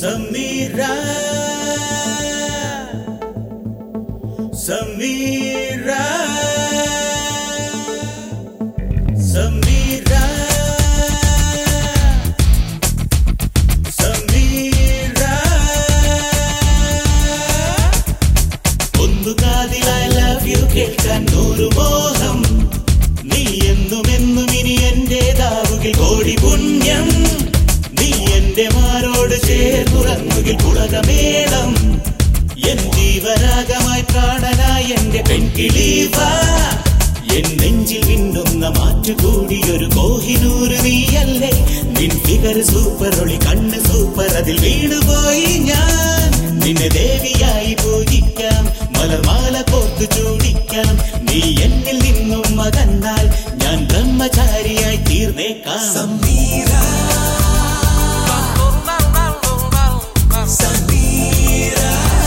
സമീര സമീര സമീര സമീര ഒന്നു കാതിൽ I love you കേൾക്കാൻ നൂറു മോഹം നീ എന്നും എന്നും ഇനി എന്റേതാവുകിൽ കോടി പുണ്യം നീ എന്റെ മാരോട് ചേർന്നുറങ്ങുകിൽ പുളകമേളം എൻ ജീവരാഗമായി പ്രാണനായി എന്റെ പെൺകിളീവ എൻ നെഞ്ചിൽ മിന്നുന്ന മാറ്റുകൂടിയൊരു കോഹിനൂറ് നീയല്ലേ നിൻ ഫിഗർ സൂപ്പർ ഒളി കണ്ണ് സൂപ്പർ അതിൽ വീണുപോയി ഞാൻ നിന്നെ ദേവിയായി പൂജിക്കാം മലർമാല കോർത്തു ചൂടിക്കാം നീ എന്നിൽ നിന്നും മകന്നാൽ ഞാൻ ബ്രഹ്മചാരിയായി തീർന്നേക്കാം സമീര സമീര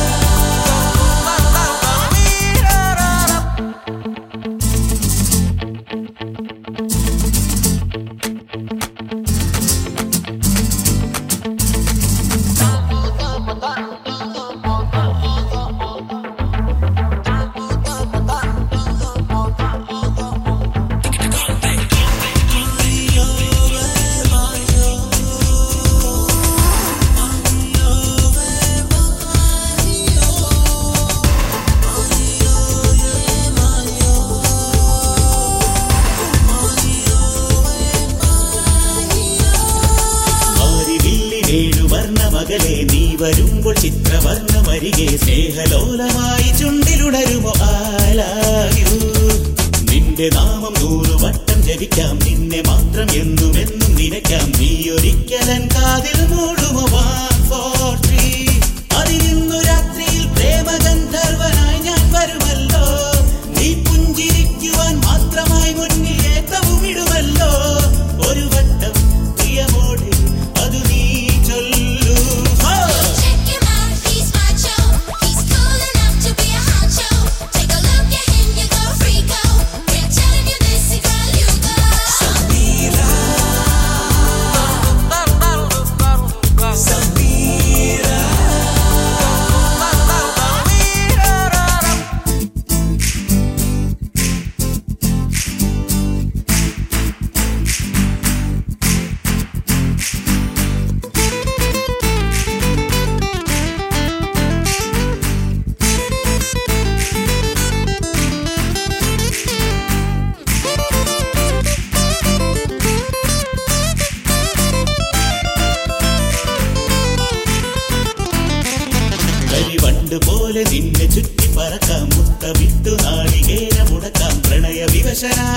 മാരിവില്ലിനേഴു വർണ്ണമകലെ നീ വരുമ്പോൾ ചിത്രവർണ്ണമരികെ സ്നേഹലോലമായി ചുണ്ടിലുണരുമോ ആലായു നിന്റെ നാമം നൂറു വട്ടം ജപിക്കാം നിന്നെ മാത്രം എന്നും എന്നും നിനയ്ക്കാം നീ ഒരിക്കലൻ കാതിൽ മൂടുമോ one four three അതിനിന്നു രാത്രിയിൽ പ്രേമഗന്ധർവനായി ഞാൻ വരുമല്ലോ നീ പുഞ്ചിരിക്കുവാൻ മാത്രമായി മുന്നിൽ ഏറ്റവും ഇടുമല്ലോ ഒരു വട്ടം പ്രിയമോടെ അത് നീ ചൊല്ലൂ ആ. Check him out, he's macho. He's cool enough to be a honcho. Take a look at him, you go freako. We're telling you this, girl, you go. Sameera Sameera കരിവണ്ട് പോലെ നിന്നെ ചുറ്റി പറക്കാം മുത്തമിട്ടു നാളികേര മുടക്കാം പ്രണയ വിവശനാ